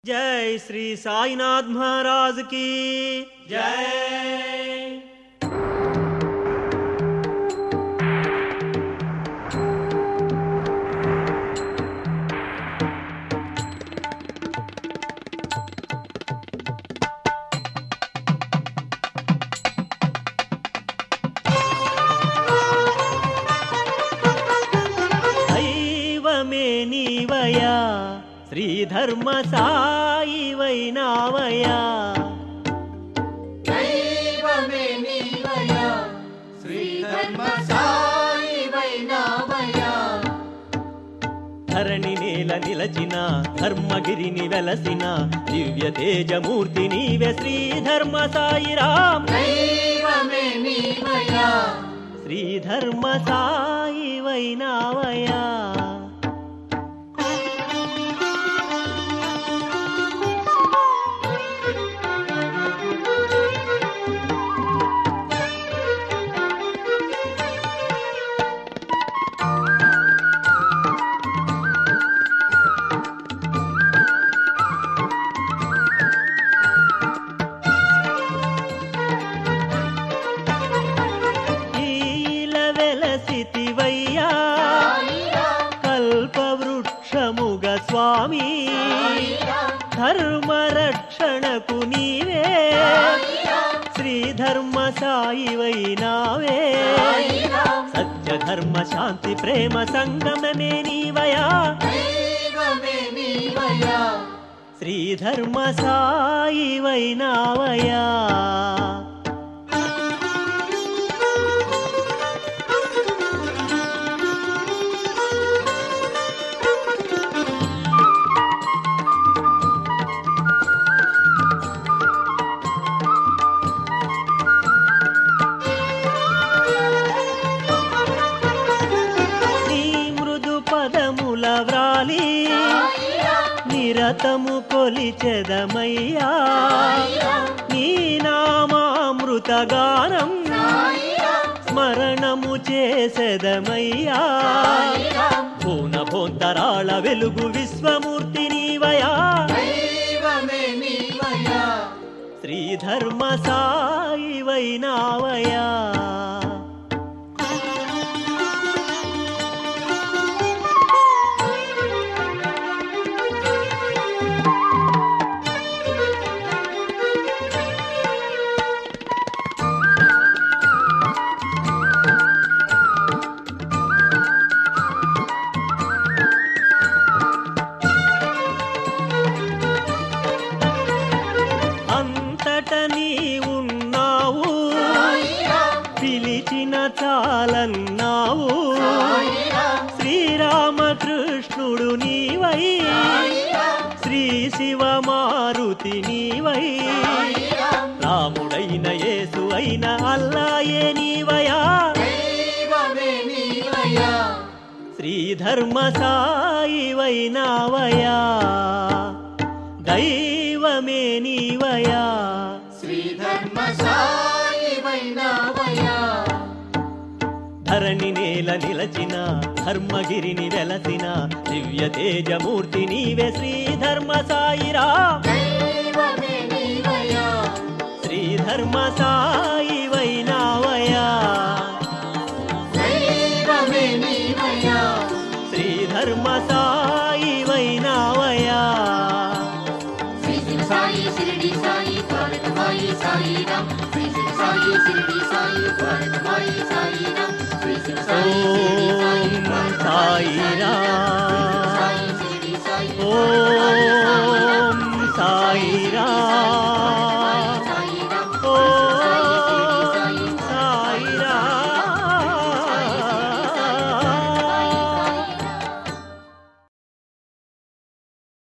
जय श्री साईनाथ महाराज की जय దైవమే నీవయా శ్రీధర్మ సాయి వైనావయా దైవమే నీవయా శ్రీధర్మ సాయి వైనావయా ధరణి నేల నిలచిన ధర్మగిరిని వెలసిన దివ్య తేజమూర్తి నీవే శ్రీధర్మ సాయిరామ్ దైవమే నీవయా శ్రీధర్మ సాయి వైనావయా ఈల వెలసితివయ్యా కల్పవృక్షముగ స్వామి ధర్మరక్షణకు నీవే శ్రీధర్మ సాయి వైనావే సత్య ధర్మ శాంతి ప్రేమ సంగమమే నీవయా దైవమే నీవయా శ్రీధర్మ సాయి వైనావయా నీ మృదు పదముల వ్రాలి నిరతము కొలిచెదమయ్యా నీ నామామృత గానం స్మరణము చేసెదమయ్యా పూన భోంతరాళ వెలుగు విశ్వమూర్తి నీవయా దైవమే నీవయా శ్రీధర్మ సాయి వైనావయా అంతట నీ ఉన్నావు పిలిచిన చాలన్నావు శ్రీరామకృష్ణుడు నీవై శ్రీ శివ మారుతి నీవై రాముడైన యేసు అయిన అల్లాయే నీవయా దైవమే నీవయా శ్రీధర్మ సాయి వైనావయా దైవమే నీవయా శ్రీధర్మ సాయి వైనావయా ధరణి నేల నిలచిన ధర్మగిరిని వెలసిన దివ్య తేజమూర్తి నీవే శ్రీధర్మ సాయిరా దైవమే నీవయా శ్రీధర్మ సాయి వైనావయా దైవమే నీవయా శ్రీధర్మ సాయి వైనావయా శ్రీ శివ సాయి షిరిడి సాయి భారతమాయి సాయి రామ్ శ్రీ శివ సాయి షిరిడి సాయి భారతమాయి సాయి రామ్ శ్రీ శివ సాయి షిరిడి సాయి ఓం భారతమాయి సాయిరామ్ సాయి షిరిడి సాయి ఓం సాయిరామ్